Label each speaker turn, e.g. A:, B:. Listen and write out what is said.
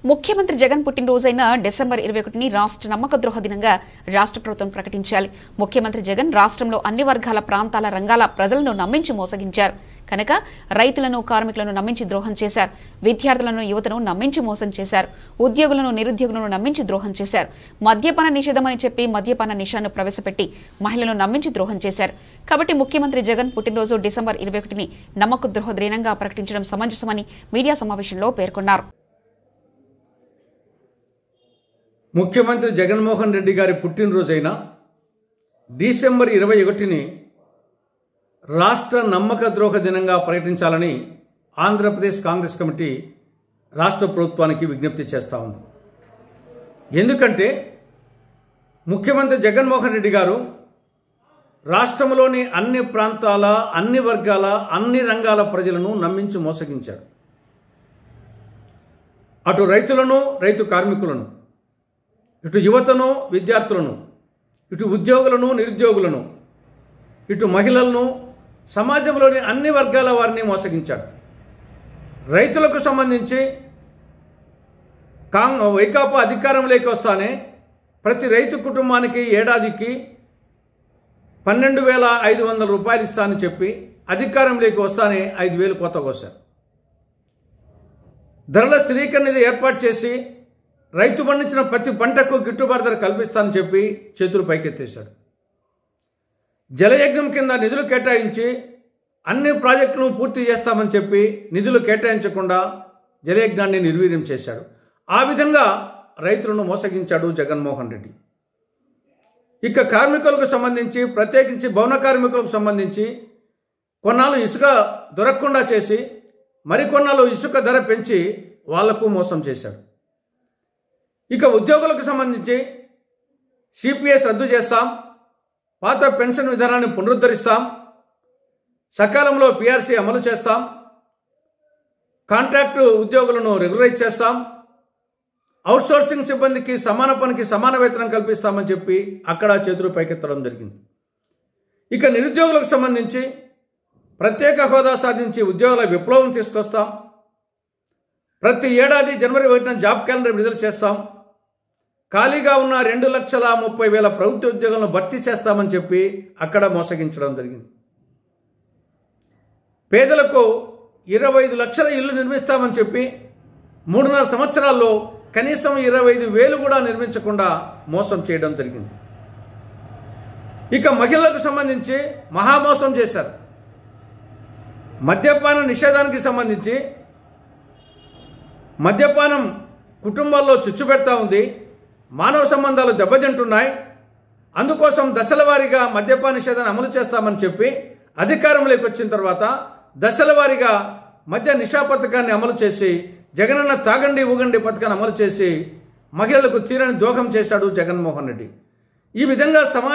A: ముఖ్యమంత్రి జగన్ పుట్టినరోజైన డిసెంబర్ ఇరవై ఒకటిని రాష్ట్ర నమ్మక ద్రోహ దినంగా రాష్ట్ర ప్రభుత్వం ప్రకటించాలి ముఖ్యమంత్రి జగన్ రాష్ట్రంలో అన్ని వర్గాల ప్రాంతాల రంగాల ప్రజలను నమ్మించి మోసగించారు కనుక రైతులను కార్మికులను నమ్మించి ద్రోహం చేశారు విద్యార్థులను యువతను నమ్మించి మోసం చేశారు ఉద్యోగులను నిరుద్యోగులను నమ్మించి ద్రోహం చేశారు మద్యపాన నిషేధమని చెప్పి మద్యపాన నిషాను ప్రవేశపెట్టి మహిళలను నమ్మించి ద్రోహం చేశారు కాబట్టి ముఖ్యమంత్రి జగన్ పుట్టినరోజు డిసెంబర్ ఇరవై ఒకటిని నమ్మక ద్రోహ దినంగా ప్రకటించడం సమంజసమని మీడియా సమావేశంలో పేర్కొన్నారు
B: ముఖ్యమంత్రి జగన్మోహన్ రెడ్డి గారి పుట్టినరోజైన డిసెంబర్ ఇరవై ఒకటిని రాష్ట్ర నమ్మక ద్రోహ దినంగా ప్రకటించాలని ఆంధ్రప్రదేశ్ కాంగ్రెస్ కమిటీ రాష్ట్ర ప్రభుత్వానికి విజ్ఞప్తి చేస్తూ ఉంది ఎందుకంటే ముఖ్యమంత్రి జగన్మోహన్ రెడ్డి గారు రాష్ట్రంలోని అన్ని ప్రాంతాల అన్ని వర్గాల అన్ని రంగాల ప్రజలను నమ్మించి మోసగించాడు అటు రైతులను రైతు కార్మికులను ఇటు యువతను విద్యార్థులను ఇటు ఉద్యోగులను నిరుద్యోగులను ఇటు మహిళలను సమాజంలోని అన్ని వర్గాల వారిని మోసగించాడు రైతులకు సంబంధించి కాంగ్ వైకాపా అధికారంలోకి వస్తానే ప్రతి రైతు కుటుంబానికి ఏడాదికి పన్నెండు వేల ఐదు వందల రూపాయలు ఇస్తానని చెప్పి అధికారంలోకి వస్తానే ఐదు వేలు కొత్త కోశారు ధరల స్థిరీకరణ నిధి ఏర్పాటు చేసి రైతు పండించిన ప్రతి పంటకు గిట్టుబాటు ధర కల్పిస్తానని చెప్పి చేతులు పైకెత్తేశాడు జలయజ్ఞం కింద నిధులు కేటాయించి అన్ని ప్రాజెక్టులను పూర్తి చేస్తామని చెప్పి నిధులు కేటాయించకుండా జలయజ్ఞాన్ని నిర్వీర్యం చేశాడు ఆ విధంగా రైతులను మోసగించాడు జగన్మోహన్ రెడ్డి ఇక కార్మికులకు సంబంధించి ప్రత్యేకించి భవన కార్మికులకు సంబంధించి కొన్నాళ్ళు ఇసుక దొరకకుండా చేసి మరికొన్నాళ్ళు ఇసుక ధర పెంచి వాళ్లకు మోసం చేశాడు ఇక ఉద్యోగులకు సంబంధించి సిపిఎస్ రద్దు చేస్తాం పాత పెన్షన్ విధానాన్ని పునరుద్ధరిస్తాం సకాలంలో పిఆర్సీ అమలు చేస్తాం కాంట్రాక్టు ఉద్యోగులను రెగ్యులరైజ్ చేస్తాం అవుట్సోర్సింగ్ సిబ్బందికి సమాన పనికి సమాన వేతనం కల్పిస్తామని చెప్పి అక్కడ చేతులు పైకెత్తడం జరిగింది ఇక నిరుద్యోగులకు సంబంధించి ప్రత్యేక హోదా సాధించి ఉద్యోగుల విప్లవం తీసుకొస్తాం ప్రతి ఏడాది జనవరి ఒకటిన జాబ్ క్యాలెండర్ విడుదల చేస్తాం ఖాళీగా ఉన్న రెండు లక్షల ముప్పై వేల ప్రభుత్వ ఉద్యోగులను భర్తీ చేస్తామని చెప్పి అక్కడ మోసగించడం జరిగింది పేదలకు ఇరవై ఐదు లక్షల ఇల్లు నిర్మిస్తామని చెప్పి మూడున్నర సంవత్సరాల్లో కనీసం ఇరవై ఐదు వేలు కూడా నిర్మించకుండా మోసం చేయడం జరిగింది ఇక మహిళలకు సంబంధించి మహామోసం చేశారు మద్యపాన నిషేధానికి సంబంధించి మద్యపానం కుటుంబాల్లో చుచ్చు పెడతా ఉంది మానవ సంబంధాలు దెబ్బతింటున్నాయి అందుకోసం దశల వారీగా మద్యపాన నిషేధాన్ని అమలు చేస్తామని చెప్పి అధికారంలోకి వచ్చిన తర్వాత దశల వారీగా మద్య నిషా పథకాన్ని అమలు చేసి జగనన్న తాగండి ఊగండి పథకాన్ని అమలు చేసి మహిళలకు తీరని దోహం చేశాడు జగన్మోహన్ రెడ్డి ఈ విధంగా సమాజ